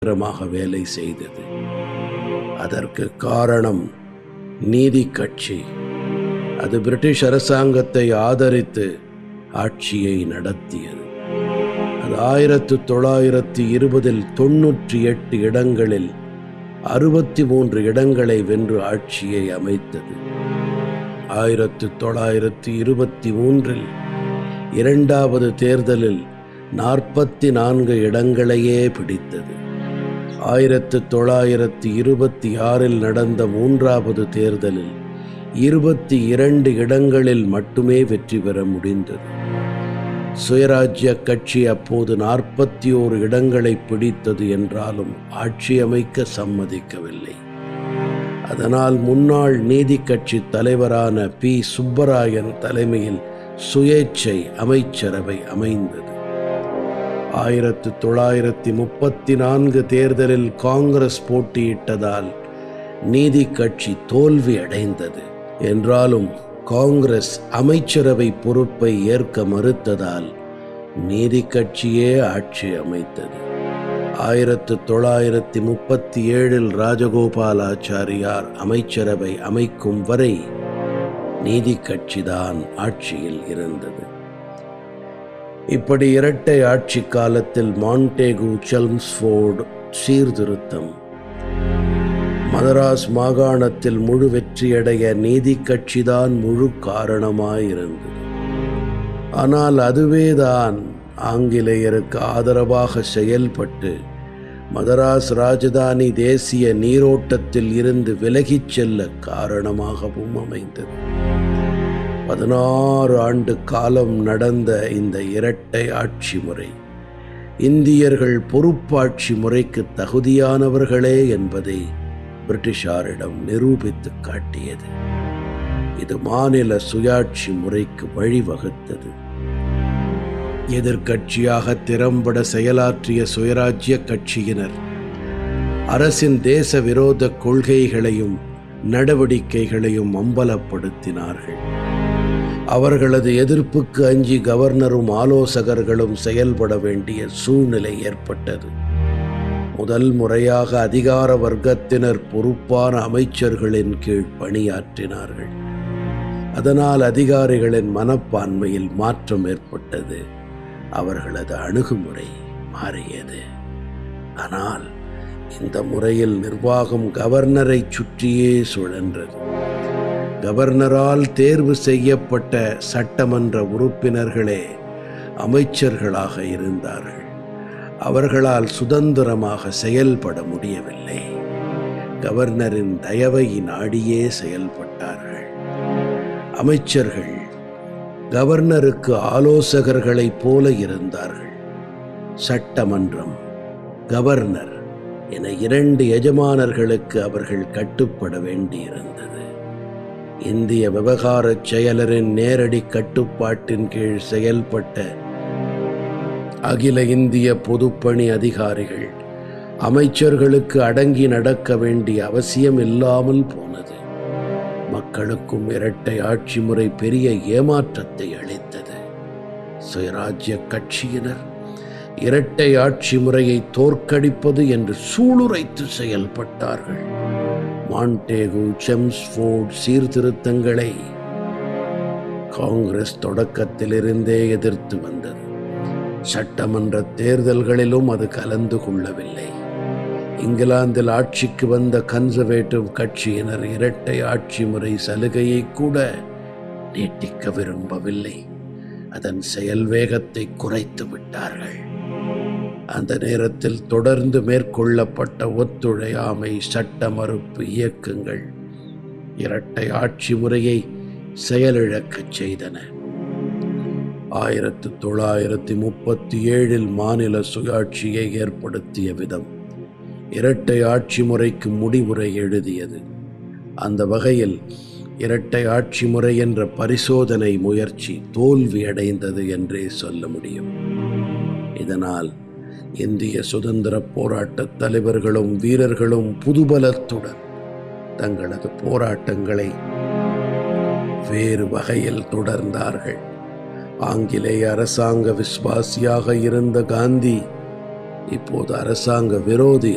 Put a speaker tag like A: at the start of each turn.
A: தீவிரமாக வேலை செய்தது அதற்கு காரணம் நீதி கட்சி அது பிரிட்டிஷ் அரசாங்கத்தை ஆதரித்து ஆட்சியை நடத்தியது அது ஆயிரத்து தொள்ளாயிரத்தி இருபதில் தொன்னூற்றி எட்டு இடங்களில் அறுபத்தி மூன்று இடங்களை வென்று ஆட்சியை அமைத்தது ஆயிரத்து தொள்ளாயிரத்தி இருபத்தி மூன்றில் இரண்டாவது தேர்தலில் நாற்பத்தி நான்கு இடங்களையே பிடித்தது ஆயிரத்து தொள்ளாயிரத்தி இருபத்தி ஆறில் நடந்த மூன்றாவது தேர்தலில் இருபத்தி இரண்டு இடங்களில் மட்டுமே வெற்றி பெற முடிந்தது சுயராஜ்ய கட்சி அப்போது நாற்பத்தி ஓரு இடங்களை பிடித்தது என்றாலும் ஆட்சி அமைக்க சம்மதிக்கவில்லை அதனால் முன்னாள் நீதி கட்சி தலைவரான பி சுப்பராயன் தலைமையில் சுயேட்சை அமைச்சரவை அமைந்தது ஆயிரத்து தொள்ளாயிரத்தி முப்பத்தி நான்கு தேர்தலில் காங்கிரஸ் போட்டியிட்டதால் நீதி கட்சி தோல்வி அடைந்தது என்றாலும் காங்கிரஸ் அமைச்சரவை பொறுப்பை ஏற்க மறுத்ததால் நீதி கட்சியே ஆட்சி அமைத்தது ஆயிரத்து தொள்ளாயிரத்தி முப்பத்தி ஏழில் ராஜகோபாலாச்சாரியார் அமைச்சரவை அமைக்கும் வரை நீதி கட்சிதான் ஆட்சியில் இருந்தது இப்படி இரட்டை ஆட்சி காலத்தில் மாண்டேகு செல்ம்ஸ்ஃபோர்டு சீர்திருத்தம் மதராஸ் மாகாணத்தில் முழு வெற்றியடைய நீதி கட்சிதான் முழு காரணமாயிருந்தது ஆனால் அதுவேதான் ஆங்கிலேயருக்கு ஆதரவாக செயல்பட்டு மதராஸ் ராஜதானி தேசிய நீரோட்டத்தில் இருந்து விலகிச் செல்ல காரணமாகவும் அமைந்தது பதினாறு ஆண்டு காலம் நடந்த இந்த இரட்டை ஆட்சி முறை இந்தியர்கள் பொறுப்பாட்சி முறைக்கு தகுதியானவர்களே என்பதை பிரிட்டிஷாரிடம் நிரூபித்து காட்டியது இது மாநில சுயாட்சி முறைக்கு வழிவகுத்தது எதிர்க்கட்சியாக திறம்பட செயலாற்றிய சுயராஜ்ய கட்சியினர் அரசின் தேச விரோத கொள்கைகளையும் நடவடிக்கைகளையும் அம்பலப்படுத்தினார்கள் அவர்களது எதிர்ப்புக்கு அஞ்சி கவர்னரும் ஆலோசகர்களும் செயல்பட வேண்டிய சூழ்நிலை ஏற்பட்டது முதல் முறையாக அதிகார வர்க்கத்தினர் பொறுப்பான அமைச்சர்களின் கீழ் பணியாற்றினார்கள் அதனால் அதிகாரிகளின் மனப்பான்மையில் மாற்றம் ஏற்பட்டது அவர்களது அணுகுமுறை மாறியது ஆனால் இந்த முறையில் நிர்வாகம் கவர்னரை சுற்றியே சுழன்றது கவர்னரால் தேர்வு செய்யப்பட்ட சட்டமன்ற உறுப்பினர்களே அமைச்சர்களாக இருந்தார்கள் அவர்களால் சுதந்திரமாக செயல்பட முடியவில்லை கவர்னரின் தயவை நாடியே செயல்பட்டார்கள் அமைச்சர்கள் கவர்னருக்கு ஆலோசகர்களைப் போல இருந்தார்கள் சட்டமன்றம் கவர்னர் என இரண்டு எஜமானர்களுக்கு அவர்கள் கட்டுப்பட வேண்டியிருந்தது இந்திய விவகாரச் செயலரின் நேரடி கட்டுப்பாட்டின் கீழ் செயல்பட்ட அகில இந்திய பொதுப்பணி அதிகாரிகள் அமைச்சர்களுக்கு அடங்கி நடக்க வேண்டிய அவசியம் இல்லாமல் போனது மக்களுக்கும் இரட்டை ஆட்சி முறை பெரிய ஏமாற்றத்தை அளித்தது சுயராஜ்ய கட்சியினர் இரட்டை ஆட்சி முறையை தோற்கடிப்பது என்று சூளுரைத்து செயல்பட்டார்கள் மாண்டேகு செம்ஸ்போர்ட் சீர்திருத்தங்களை காங்கிரஸ் தொடக்கத்திலிருந்தே எதிர்த்து வந்தது சட்டமன்ற தேர்தல்களிலும் அது கலந்து கொள்ளவில்லை இங்கிலாந்தில் ஆட்சிக்கு வந்த கன்சர்வேட்டிவ் கட்சியினர் இரட்டை ஆட்சி முறை சலுகையை கூட நீட்டிக்க விரும்பவில்லை அதன் செயல் வேகத்தை குறைத்து விட்டார்கள் அந்த நேரத்தில் தொடர்ந்து மேற்கொள்ளப்பட்ட ஒத்துழையாமை சட்ட மறுப்பு இயக்கங்கள் இரட்டை ஆட்சி முறையை செயலிழக்கச் செய்தன ஆயிரத்து தொள்ளாயிரத்தி முப்பத்தி ஏழில் மாநில சுயாட்சியை ஏற்படுத்திய விதம் இரட்டை ஆட்சி முறைக்கு முடிவுரை எழுதியது அந்த வகையில் இரட்டை ஆட்சி முறை என்ற பரிசோதனை முயற்சி தோல்வியடைந்தது என்றே சொல்ல முடியும் இதனால் இந்திய சுதந்திர போராட்ட தலைவர்களும் வீரர்களும் புதுபலத்துடன் தங்களது போராட்டங்களை வேறு வகையில் தொடர்ந்தார்கள் ஆங்கிலேய அரசாங்க விசுவாசியாக இருந்த காந்தி இப்போது அரசாங்க விரோதி